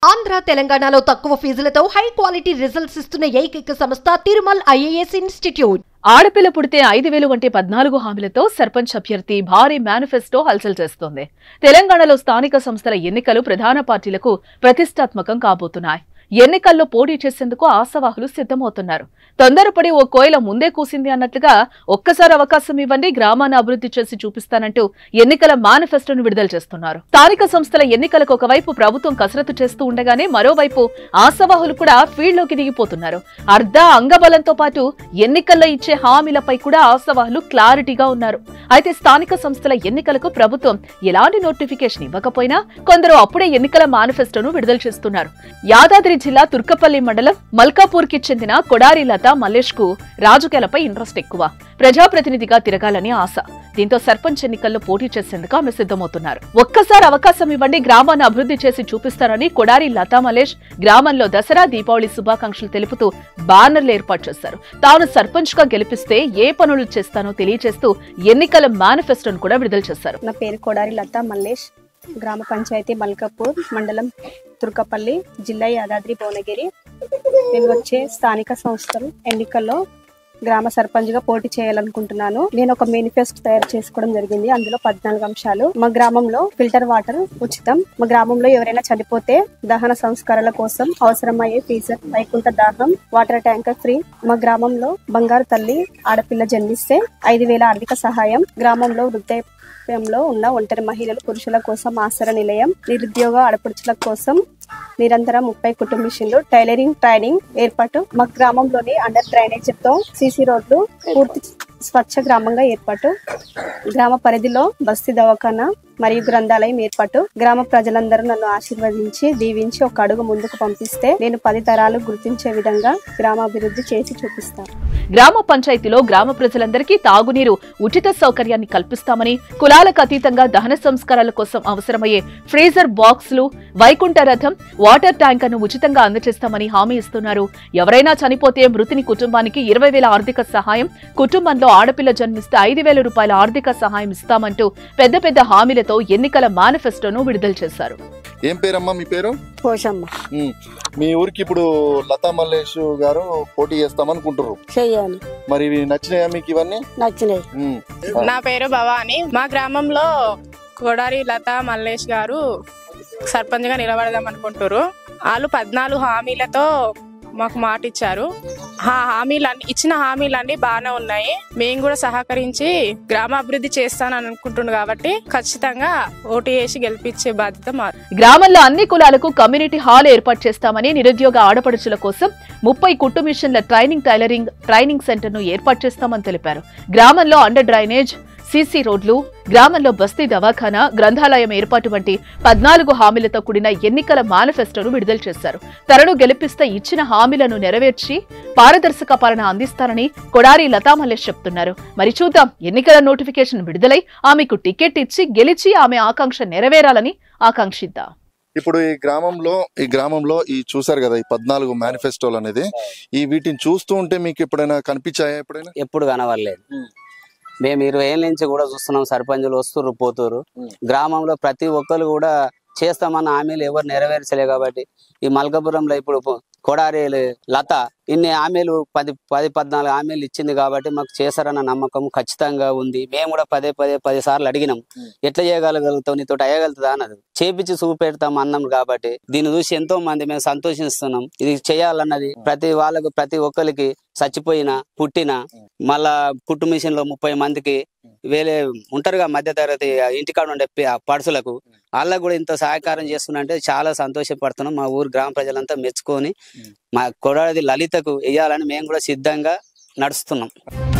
ఆంధ్ర తెలంగాణలో తక్కువ ఫీజులతో high quality results ఇస్తున్న ఏకైక సంస్థ తిరుమల్ ఐఏఎస్ ఇన్స్టిట్యూట్ ఆడపిల్ల పుడితే ఐదు వేలు వంటి పద్నాలుగు హామీలతో సర్పంచ్ అభ్యర్థి భారీ మేనిఫెస్టో హల్చల్ చేస్తోంది తెలంగాణలో స్థానిక సంస్థల ఎన్నికలు ప్రధాన పార్టీలకు ప్రతిష్టాత్మకం కాబోతున్నాయి ఎన్నికల్లో పోటీ చేసేందుకు ఆశావాహులు సిద్ధమవుతున్నారు తొందరపడి ఓ కోయిల ముందే కూసింది అన్నట్లుగా ఒక్కసారి అవకాశం ఇవ్వండి గ్రామాన్ని అభివృద్ధి చేసి చూపిస్తానంటూ ఎన్నికల మేనిఫెస్టోను విడుదల చేస్తున్నారు స్థానిక సంస్థల ఎన్నికలకు ఒకవైపు ప్రభుత్వం కసరత్తు చేస్తూ ఉండగానే మరోవైపు ఆశావాహులు కూడా ఫీల్డ్లోకి దిగిపోతున్నారు అర్ధ అంగబలంతో పాటు ఎన్నికల్లో ఇచ్చే హామీలపై కూడా ఆశావాహులు క్లారిటీగా ఉన్నారు అయితే స్థానిక సంస్థల ఎన్నికలకు ప్రభుత్వం ఎలాంటి నోటిఫికేషన్ ఇవ్వకపోయినా కొందరు అప్పుడే ఎన్నికల మేనిఫెస్టోను విడుదల చేస్తున్నారు యాదాద్రి జిల్లా తుర్కపల్లి మండలం మల్కాపూర్ కి చెందిన కొడారి లత మల్లేష్ కు రాజకీయాలపై ఇంట్రెస్ట్ ఎక్కువ ప్రజాప్రతినిధిగా తిరగాలని ఆశ దీంతో సర్పంచ్ ఎన్నికల్లో పోటీ చేసేందుకు ఆమె సిద్ధమవుతున్నారు ఒక్కసారి అవకాశం ఇవ్వండి గ్రామాన్ని అభివృద్ధి చేసి చూపిస్తారని కొడారి లతా మలేష్ గ్రామంలో దసరా దీపావళి శుభాకాంక్షలు తెలుపుతూ బ్యానర్లు ఏర్పాటు చేశారు తాను సర్పంచ్ గా గెలిపిస్తే ఏ పనులు చేస్తానో తెలియజేస్తూ ఎన్నికల మేనిఫెస్టోను కూడా విడుదల చేశారు నా పేరు కొడారి లతా మల్లేష్ గ్రామ పంచాయతీ మల్కాపూర్ మండలం తుర్కపల్లి జిల్లా యాదాద్రి భువనగిరి నేను వచ్చే స్థానిక సంస్థలు ఎన్నికల్లో గ్రామ సర్పంచ్గా పోటీ చేయాలనుకుంటున్నాను నేను ఒక మేనిఫెస్టో తయారు చేసుకోవడం జరిగింది అందులో పద్నాలుగు అంశాలు మా గ్రామంలో ఫిల్టర్ వాటర్ ఉచితం మా గ్రామంలో ఎవరైనా చనిపోతే దహన సంస్కారాల కోసం అవసరమయ్యే ఫీజర్ వైకుంఠ దాహం వాటర్ ట్యాంకర్ ఫ్రీ మా గ్రామంలో బంగారు తల్లి ఆడపిల్ల జన్మిస్తే ఐదు వేల ఆర్థిక సహాయం గ్రామంలో వృద్ధాప్యంలో ఉన్న ఒంటరి మహిళలు పురుషుల కోసం ఆసర నిలయం నిరుద్యోగ ఆడపడుచుల కోసం నిరంతరం ముప్పై కుటుంబిషన్లు టైలరింగ్ ట్రైనింగ్ ఏర్పాటు మా గ్రామంలోని అండర్ డ్రైనేజ్ తో సీసీ రోడ్లు పూర్తి స్వచ్ఛ గ్రామంగా ఏర్పాటు గ్రామ పరిధిలో బస్తీ దవాఖానా మరియు గ్రంథాలయం ఏర్పాటు గ్రామ ప్రజలందరూ నన్ను ఆశీర్వదించి దీవించి ఒక అడుగు ముందుకు పంపిస్తే నేను పది తరాలు గుర్తించే విధంగా గ్రామాభివృద్ధి చేసి చూపిస్తాను గ్రామ పంచాయతీలో గ్రామ ప్రజలందరికీ తాగునీరు ఉచిత సౌకర్యాన్ని కల్పిస్తామని కులాలకు అతీతంగా దహన సంస్కారాల కోసం అవసరమయ్యే ఫ్రీజర్ బాక్సులు వైకుంఠ రథం వాటర్ ట్యాంకర్ను ఉచితంగా అందజేస్తామని హామీ ఇస్తున్నారు ఎవరైనా చనిపోతే మృతుని కుటుంబానికి ఇరవై వేల ఆర్థిక సహాయం కుటుంబంలో ఆడపిల్ల జన్మిస్తే ఐదు వేల రూపాయల ఆర్థిక సహాయం ఇస్తామంటూ పెద్ద పెద్ద హామీలతో ఎన్నికల మేనిఫెస్టోను విడుదల చేశారు ఏం పేరమ్మా మీ పేరు పోషమ్మ ఉమ్. మీ ఊరికి ఇప్పుడు లతా మల్లేష్ గారు పోటీ చేస్తామనుకుంటారు చెయ్యాలి మరి ఇవి నచ్చినాయా మీకు ఇవన్నీ నచ్చినాయి ఉమ్. నా పేరు భవాని మా గ్రామంలో కొడారి లత మల్లేష్ గారు సర్పంచ్ గా నిలబడదాం అనుకుంటారు వాళ్ళు పద్నాలుగు హామీలతో మాకు మాట ఇచ్చారు ఆ హామీలన్నీ ఇచ్చిన హామీలన్నీ బాగానే ఉన్నాయి మేము కూడా సహకరించి గ్రామాభివృద్ధి చేస్తానని అనుకుంటున్నాం కాబట్టి ఖచ్చితంగా ఓటు వేసి గెలిపించే బాధ్యత మా గ్రామంలో అన్ని కులాలకు కమ్యూనిటీ హాల్ ఏర్పాటు చేస్తామని నిరుద్యోగ ఆడపడుచుల కోసం ముప్పై కుట్టు మిషన్ల ట్రైనింగ్ టైలరింగ్ ట్రైనింగ్ సెంటర్ ను ఏర్పాటు చేస్తామని తెలిపారు గ్రామంలో అండర్ డ్రైనేజ్ సీసీ రోడ్లు గ్రామంలో బస్తీ దవాఖానా గ్రంథాలయం ఏర్పాటు వంటి పద్నాలుగు హామీలతో కూడిన ఎన్నికల మేనిఫెస్టోను విడుదల చేశారు తనను గెలిపిస్తే ఇచ్చిన హామీలను నెరవేర్చి పారదర్శక పాలన అందిస్తానని కొడారి లతా మల్లేష్ చెప్తున్నారు మరి చూద్దాం ఎన్నికల నోటిఫికేషన్ విడుదలై ఆమెకు టికెట్ ఇచ్చి గెలిచి ఆమె ఆకాంక్ష నెరవేరాలని ఆకాంక్షిద్దాం ఇప్పుడు ఈ గ్రామంలో ఈ గ్రామంలో ఈ చూసారు కదా ఈ పద్నాలుగు మేనిఫెస్టోలు అనేది ఈ వీటిని చూస్తూ ఉంటే మీకు ఎప్పుడైనా కనిపించాయా ఎప్పుడైనా ఎప్పుడు కనవలేదు ఉమ్. మేము ఇరవై ఏళ్ళ నుంచి కూడా చూస్తున్నాం సర్పంచులు వస్తుర్రు పోతుర్రు ఉమ్. గ్రామంలో ప్రతి ఒక్కరు కూడా చేస్తామన్న హామీలు ఎవరు నెరవేర్చలే కాబట్టి ఈ మల్కపురంలో ఇప్పుడు పొ- కొడారి లత ఇన్ని హామీలు పది పది పద్నాలుగు హామీలు ఇచ్చింది కాబట్టి మాకు చేశారన్న నమ్మకం ఖచ్చితంగా ఉంది మేము కూడా పదే పదే పది సార్లు అడిగినాం ఉమ్. ఎట్లా చేయగలగలుగుతావు నీతో అయ్యగలుగుతుందా అన్నది చేపించి చూపెడతాం అన్నాం కాబట్టి దీన్ని చూసి ఎంతో మంది మేము సంతోషిస్తున్నాం ఇది చేయాలన్నది ప్రతి వాళ్ళకు ప్రతి ఒక్కరికి చచ్చిపోయిన పుట్టిన మళ్ళా కుట్టు మిషన్ లో ముప్పై మందికి వేరే ఉంటారుగా మధ్య తరగతి ఇంటికాడ ఉండే పి- ఆ పడుసులకు వాళ్ళకు కూడా ఇంత సహకారం చేస్తున్నంటే చాలా సంతోషపడుతున్నాం మా ఊరు గ్రామ ప్రజలంతా మెచ్చుకొని మా కొడాది లలితకు వేయాలని మేము కూడా సిద్ధంగా నడుస్తున్నాం